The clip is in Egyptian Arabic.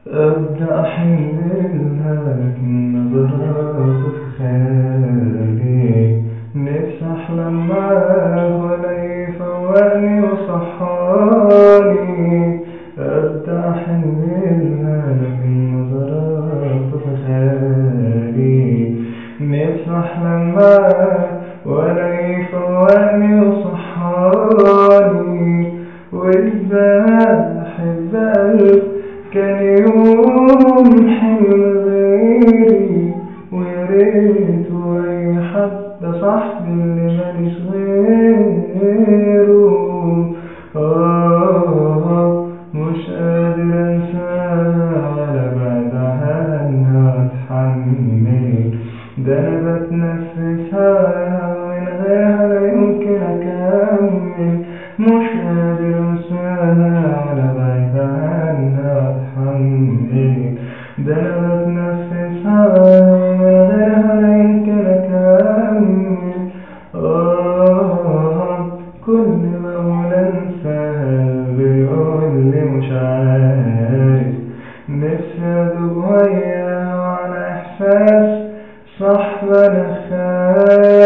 أبدأ أحللها لكن نظرات في خيالي نفسي أحلم معاه ولا يفوقني وصحاني أبدأ أحللها لكن نظرات في خيالي نفسي أحلم معاه ولا يفوقني وصحاني وإزاي أحب قلب كان يوم حلم غيري ويا ريته أي حد صاحبي اللي ماليش غيره آه مش قادر أنساها ولا بعد عنها وأتحمل ده أنا بتنفس هواها ومن غيرها لا يمكن أكمل مش قادر أنساها ولا بعد عنها وأتحمل ده أنا بتنفس هواها ومن غيرها لا يمكن أكمل آه كل ما أقول أنساها بيقول لي مش عارف نفسي أدوب وياها على إحساس صح وأنا خايف